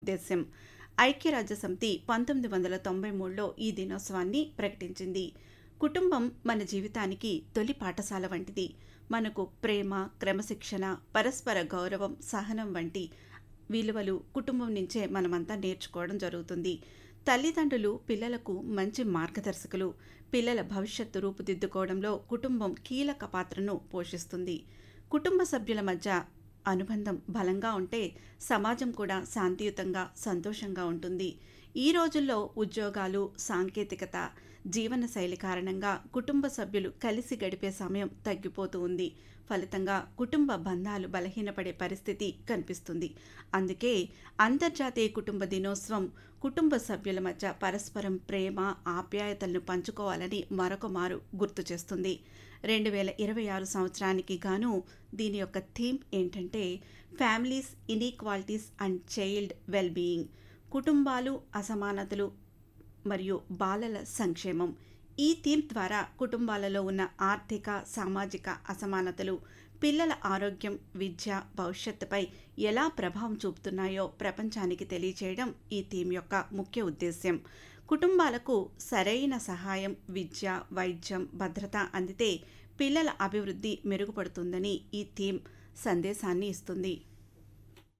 ఉద్దేశ్యం ఐక్యరాజ్య సమితి పంతొమ్మిది వందల తొంభై మూడులో ఈ దినోత్సవాన్ని ప్రకటించింది కుటుంబం మన జీవితానికి తొలి పాఠశాల వంటిది మనకు ప్రేమ క్రమశిక్షణ పరస్పర గౌరవం సహనం వంటి విలువలు కుటుంబం నుంచే మనమంతా నేర్చుకోవడం జరుగుతుంది తల్లిదండ్రులు పిల్లలకు మంచి మార్గదర్శకులు పిల్లల భవిష్యత్తు రూపుదిద్దుకోవడంలో కుటుంబం కీలక పాత్రను పోషిస్తుంది కుటుంబ సభ్యుల మధ్య అనుబంధం బలంగా ఉంటే సమాజం కూడా శాంతియుతంగా సంతోషంగా ఉంటుంది ఈ రోజుల్లో ఉద్యోగాలు సాంకేతికత జీవనశైలి కారణంగా కుటుంబ సభ్యులు కలిసి గడిపే సమయం తగ్గిపోతూ ఉంది ఫలితంగా కుటుంబ బంధాలు బలహీనపడే పరిస్థితి కనిపిస్తుంది అందుకే అంతర్జాతీయ కుటుంబ దినోత్సవం కుటుంబ సభ్యుల మధ్య పరస్పరం ప్రేమ ఆప్యాయతలను పంచుకోవాలని మరొక మారు గుర్తు చేస్తుంది రెండు వేల ఇరవై ఆరు సంవత్సరానికి గాను దీని యొక్క థీమ్ ఏంటంటే families inequalities and child well being కుటుంబాలు అసమానతలు మరియు బాలల సంక్షేమం ఈ థీమ్ ద్వారా కుటుంబాలలో ఉన్న ఆర్థిక సామాజిక అసమానతలు పిల్లల ఆరోగ్యం విద్య భవిష్యత్తుపై ఎలా ప్రభావం చూపుతున్నాయో ప్రపంచానికి తెలియచేయడం ఈ థీమ్ యొక్క ముఖ్య ఉద్దేశ్యం కుటుంబాలకు సరైన సహాయం విద్య వైద్యం భద్రత అందితే పిల్లల అభివృద్ధి మెరుగుపడుతుందని ఈ థీమ్ సందేశాన్ని ఇస్తుంది